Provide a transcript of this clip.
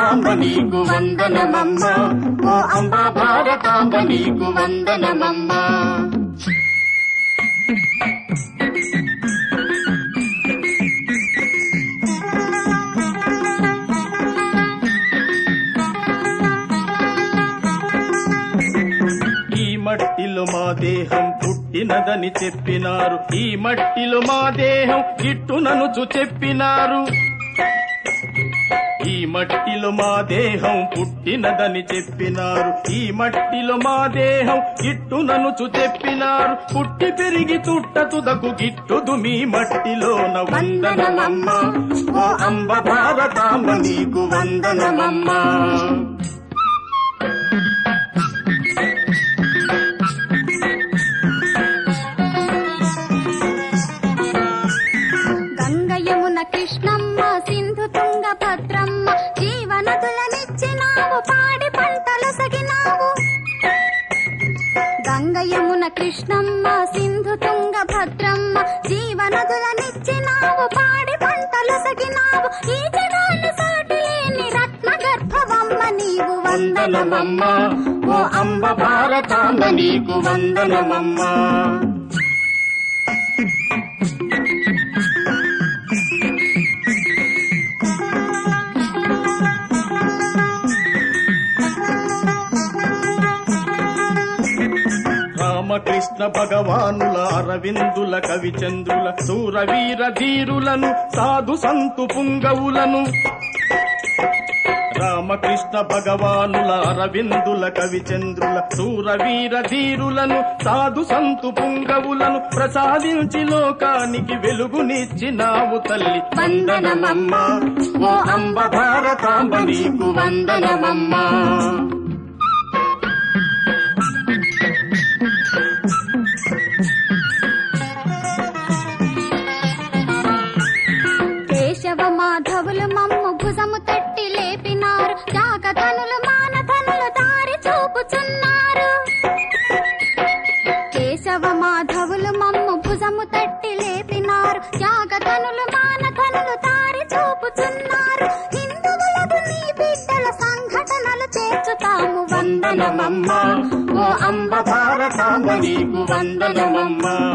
భారతాంబ నీకు వందనమమ్మ ఓ అంబ భారతాంబ నీకు వందనమమ్మ ఈ మట్టిలో మా దేహం పుట్టినదని చెప్పినారు ఈ మట్టిలో మా దేహం గిట్టుననుచు చెప్పినారు ఈ మట్టిలో మా దేహం పుట్టినదని చెప్పినారు ఈ మట్టిలో మా దేహం గిట్టుననుచు చెప్పినారు పుట్టి పెరిగి తుట్ట తుదకు గిట్టుదు మీ మట్టిలోన వందనమమ్మ ఓ అంబ భారతాంబ నీకు వందనమమ్మ గంగ యమున కృష్ణమ్మ సింధు తుంగ భద్రమ్మ జీవనదులనిచ్చినావు పాడి పంటలు సగినావు గంగ యమున కృష్ణమ్మ సింధు తుంగ భద్రమ్మ జీవనదులనిచ్చినావు పాడి పంటలు సగినావు ఈ జగాలు సాటి లేని రత్న గర్భవమ్మ నీవు వందనమమ్మ ఓ అంబ భారతాంబ నీకు వందనమమ్మ రామకృష్ణ భగవానుల అరవిందుల కవిచంద్రుల సూరవీర ధీరులను సాధు సంతు పుంగవులను రామకృష్ణ భగవానుల అరవిందుల కవిచంద్రుల సూరవీర ధీరులను సాధు సంతు పుంగవులను ప్రసాదించి లోకానికి వెలుగునిచ్చినావు తల్లి వందనమమ్మ ఓ అంబ భారతాంబ నీకు వందనమమ్మ కేశవ మాధవులు మమ్ము భుజము తట్టి లేపినారు జాగతనులు మానధనులు దారి చూపుచున్నారు కేశవ మాధవులు మమ్ము భుజము తట్టి లేపినారు జాగతనులు మానధనులు దారి చూపుచున్నారు హిందువులకు నీ బిడ్డల సంఘటనలు చేర్చుతాము వందనమమ్మ ఓ అంబ భారతాంబ నీకు వందనమమ్మ